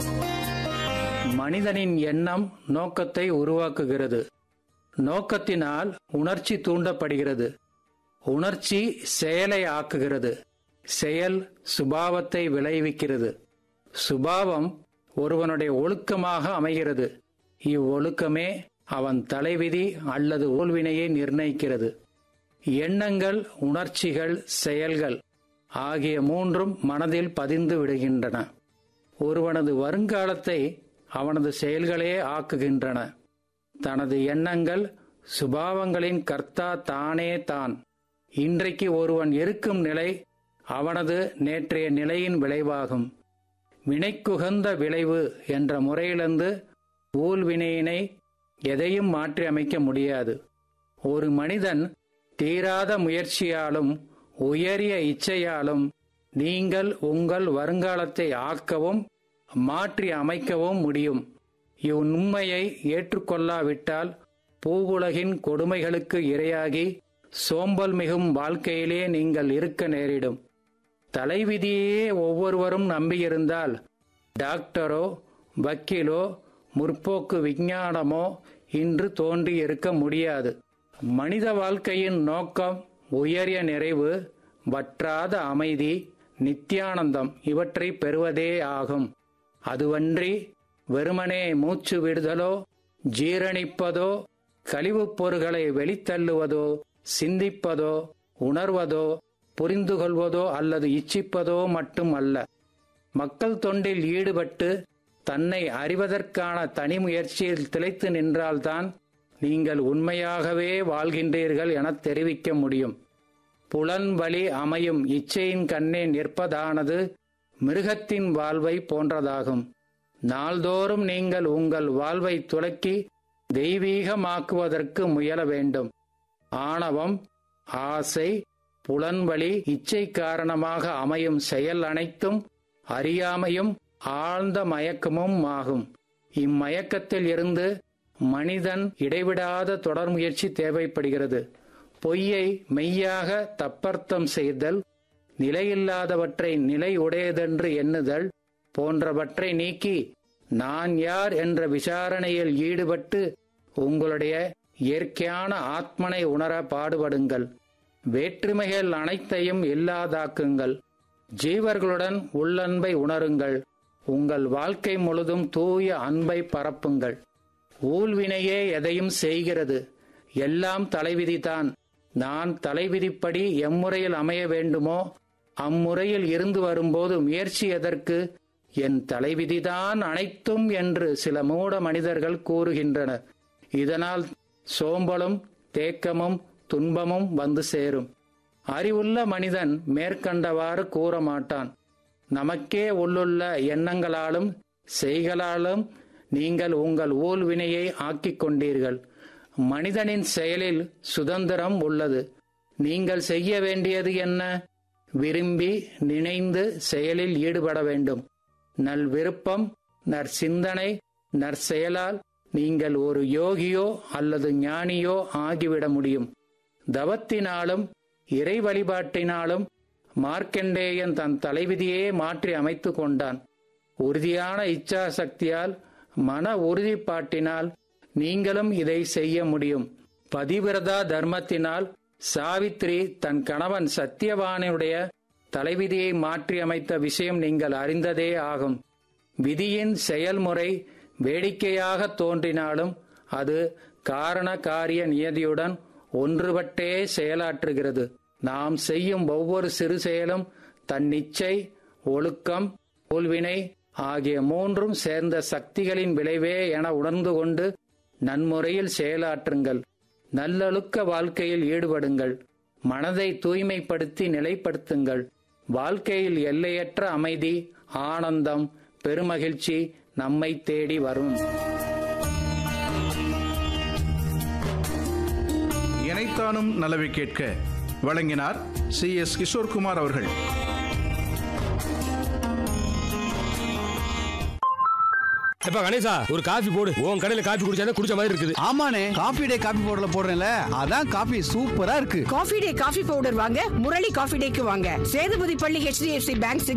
மனிதனின் எண்ணம் நோக்கத்தை உருவாக்குகிறது நோக்கத்தினால் உணர்ச்சி தூண்டப்படுகிறது உணர்ச்சி செயலை ஆக்குகிறது செயல் சுபாவத்தை விளைவிக்கிறது சுபாவம் ஒருவனுடைய ஒழுக்கமாக அமைகிறது இவ்வொழுக்கமே அவன் தலைவிதி அல்லது ஊழ்வினையை நிர்ணயிக்கிறது எண்ணங்கள் உணர்ச்சிகள் செயல்கள் ஆகிய மூன்றும் மனதில் பதிந்து விடுகின்றன ஒருவனது வருங்காலத்தை அவனது செயல்களே ஆக்குகின்றன தனது எண்ணங்கள் சுபாவங்களின் கர்த்தா தானே தான் இன்றைக்கு ஒருவன் இருக்கும் நிலை அவனது நேற்றைய நிலையின் விளைவாகும் வினைக்குகந்த விளைவு என்ற முறையிலிருந்து ஊழ்வினையினை எதையும் மாற்றி அமைக்க முடியாது ஒரு மனிதன் தீராத முயற்சியாலும் உயரிய இச்சையாலும் நீங்கள் உங்கள் வருங்காலத்தை ஆக்கவும் மாற்றி அமைக்கவும் முடியும் இவ்வுண்மையை ஏற்றுக்கொள்ளாவிட்டால் பூவுலகின் கொடுமைகளுக்கு இரையாகி சோம்பல் மிகும் வாழ்க்கையிலே நீங்கள் இருக்க நேரிடும் தலைவிதியே ஒவ்வொருவரும் நம்பியிருந்தால் டாக்டரோ வக்கீலோ முற்போக்கு விஞ்ஞானமோ இன்று தோன்றி இருக்க முடியாது மனித வாழ்க்கையின் நோக்கம் உயரிய நிறைவு வற்றாத அமைதி நித்தியானந்தம் இவற்றை பெறுவதே ஆகும் அதுவன்றி வெறுமனே மூச்சு விடுதலோ ஜீரணிப்பதோ கழிவுப் பொருள்களை வெளித்தள்ளுவதோ சிந்திப்பதோ உணர்வதோ புரிந்து கொள்வதோ அல்லது இச்சிப்பதோ மட்டும் அல்ல மக்கள் தொண்டில் ஈடுபட்டு தன்னை அறிவதற்கான தனி முயற்சியில் திளைத்து நின்றால்தான் நீங்கள் உண்மையாகவே வாழ்கின்றீர்கள் என தெரிவிக்க முடியும் புலன் வழி அமையும் இச்சையின் கண்ணே நிற்பதானது மிருகத்தின் வாழ்வை போன்றதாகும் நாள்தோறும் நீங்கள் உங்கள் வாழ்வை துலக்கி தெய்வீகமாக்குவதற்கு முயல வேண்டும் ஆணவம் ஆசை புலன்வழி இச்சை காரணமாக அமையும் செயல் அனைத்தும் அறியாமையும் ஆழ்ந்த மயக்கமும் ஆகும் இம்மயக்கத்தில் இருந்து மனிதன் இடைவிடாத தொடர் முயற்சி தேவைப்படுகிறது பொய்யை மெய்யாக தப்பர்த்தம் செய்தல் நிலையில்லாதவற்றை நிலை உடையதென்று எண்ணுதல் போன்றவற்றை நீக்கி நான் யார் என்ற விசாரணையில் ஈடுபட்டு உங்களுடைய இயற்கையான ஆத்மனை உணர பாடுபடுங்கள் வேற்றுமைகள் அனைத்தையும் இல்லாதாக்குங்கள் ஜீவர்களுடன் உள்ளன்பை உணருங்கள் உங்கள் வாழ்க்கை முழுதும் தூய அன்பை பரப்புங்கள் ஊழ்வினையே எதையும் செய்கிறது எல்லாம் தலைவிதிதான் நான் தலைவிதிப்படி எம்முறையில் அமைய வேண்டுமோ அம்முறையில் இருந்து வரும்போது முயற்சி எதற்கு என் தலைவிதிதான் அனைத்தும் என்று சில மூட மனிதர்கள் கூறுகின்றனர் இதனால் சோம்பலும் தேக்கமும் துன்பமும் வந்து சேரும் அறிவுள்ள மனிதன் மேற்கண்டவாறு கூற மாட்டான் நமக்கே உள்ளுள்ள எண்ணங்களாலும் செய்களாலும் நீங்கள் உங்கள் ஊழ்வினையை ஆக்கிக் கொண்டீர்கள் மனிதனின் செயலில் சுதந்திரம் உள்ளது நீங்கள் செய்ய வேண்டியது என்ன விரும்பி நினைந்து செயலில் ஈடுபட வேண்டும் நல் விருப்பம் நற்சிந்தனை நற்செயலால் நீங்கள் ஒரு யோகியோ அல்லது ஞானியோ ஆகிவிட முடியும் தவத்தினாலும் இறை வழிபாட்டினாலும் மார்க்கண்டேயன் தன் தலைவிதியே மாற்றி அமைத்து கொண்டான் உறுதியான இச்சா சக்தியால் மன உறுதிப்பாட்டினால் நீங்களும் இதை செய்ய முடியும் பதிவிரதா தர்மத்தினால் சாவித்ரி தன் கணவன் சத்தியவானுடைய தலைவிதியை மாற்றி அமைத்த விஷயம் நீங்கள் அறிந்ததே ஆகும் விதியின் செயல்முறை வேடிக்கையாக தோன்றினாலும் அது காரண காரிய நியதியுடன் ஒன்றுபட்டே செயலாற்றுகிறது நாம் செய்யும் ஒவ்வொரு சிறு செயலும் தன்னிச்சை ஒழுக்கம் உள்வினை ஆகிய மூன்றும் சேர்ந்த சக்திகளின் விளைவே என உணர்ந்து கொண்டு நன்முறையில் செயலாற்றுங்கள் நல்லொழுக்க வாழ்க்கையில் ஈடுபடுங்கள் மனதை தூய்மைப்படுத்தி நிலைப்படுத்துங்கள் வாழ்க்கையில் எல்லையற்ற அமைதி ஆனந்தம் பெருமகிழ்ச்சி நம்மை தேடி வரும் இணைத்தானும் நலவை கேட்க வழங்கினார் சி எஸ் கிஷோர்குமார் அவர்கள் எப்ப கணேசா ஒரு காஃபி போடு உன் கடையில காஃபி குடிச்சா குடிச்ச மாதிரி இருக்குது ஆமாண்ணே காபி டே காபி பவுடர்ல போடுறேன்ல அதான் காபி சூப்பரா இருக்கு காஃபி டே காஃபி பவுடர் வாங்க முரளி காஃபி டேக்கு வாங்க சேதுபதி பள்ளி ஹெச்டிஎஃப்சி பேங்க்